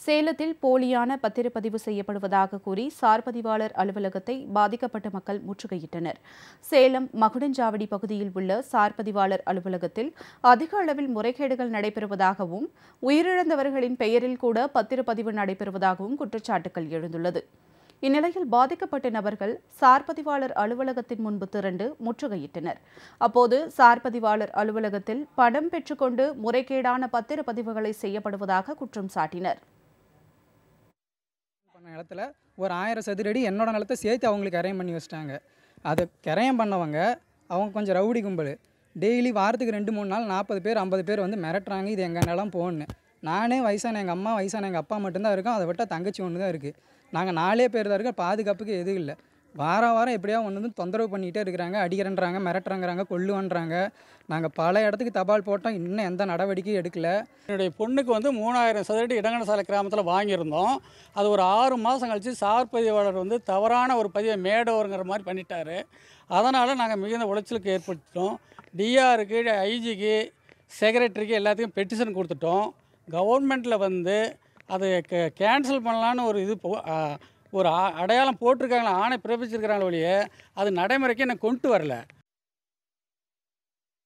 சேலத்தில் போலியான பத்திரப்பதிவு செய்யப்படுவதாக கூறி சார் பதிவாளர் அலுவலகத்தை பாதிக்கப்பட்ட மக்கள் முற்றுகையிட்டனர் சேலம் மகுடஞ்சாவடி பகுதியில் உள்ள சார் பதிவாளர் அலுவலகத்தில் அதிக அளவில் முறைகேடுகள் நடைபெறுவதாகவும் உயிரிழந்தவர்களின் பெயரில் கூட பத்திரப்பதிவு நடைபெறுவதாகவும் குற்றச்சாட்டுகள் எழுந்துள்ளது இந்நிலையில் பாதிக்கப்பட்ட நபர்கள் சார் பதிவாளர் அலுவலகத்தின் முன்பு திரண்டு முற்றுகையிட்டனர் அப்போது சார் பதிவாளர் அலுவலகத்தில் பணம் பெற்றுக்கொண்டு முறைகேடான பத்திரப்பதிவுகளை செய்யப்படுவதாக குற்றம் சாட்டினர் பண்ண இடத்துல ஒரு ஆயிரம் சதுரடி என்னோட நிலத்தை சேர்த்து அவங்களுக்கு கரையம் பண்ணி வச்சிட்டாங்க அதை கரையம் பண்ணவங்க அவங்க கொஞ்சம் ரவுடி கும்பல் டெய்லி வாரத்துக்கு ரெண்டு மூணு நாள் நாற்பது பேர் ஐம்பது பேர் வந்து மிரட்டுறாங்க இது எங்கள் நிலம் போகணுன்னு நானே வயசான எங்கள் அம்மா வயசான எங்கள் அப்பா மட்டும்தான் இருக்கோம் அதை விட்டால் தங்கச்சி ஒன்று தான் இருக்குது நாங்கள் நாலே பேர் தான் இருக்கோம் பாதுகாப்புக்கு எதுவும் இல்லை வாரம் வாரம் எப்படியா ஒன்று வந்து தொந்தரவு பண்ணிகிட்டே இருக்கிறாங்க அடிக்கிறன்றாங்க மிரட்டுறாங்கிறாங்க கொல்லுவன்றாங்க நாங்கள் பல இடத்துக்கு தபால் போட்டோம் இன்னும் எந்த நடவடிக்கையும் எடுக்கல என்னுடைய பொண்ணுக்கு வந்து மூணாயிரம் சதுரடி இடங்கணசாலை கிராமத்தில் வாங்கியிருந்தோம் அது ஒரு ஆறு மாதம் கழித்து சார் பதிவாளர் வந்து தவறான ஒரு பதிவை மேடோருங்கிற மாதிரி பண்ணிட்டாரு அதனால் நாங்கள் மிகுந்த உளைச்சலுக்கு ஏற்படுத்திட்டோம் டிஆருக்கு ஐஜிக்கு செக்ரட்டரிக்கு எல்லாத்துக்கும் பெட்டிஷன் கொடுத்துட்டோம் கவர்மெண்ட்டில் வந்து அது கேன்சல் பண்ணலான்னு ஒரு இது போ- ஆ, ஒரு ஆ- அடையாளம் போட்டிருக்காங்களா ஆணை பிறப்பிச்சிருக்கிறாங்களே ஒழிய அது நடைமுறைக்கு எனக்கு கொண்டு வரல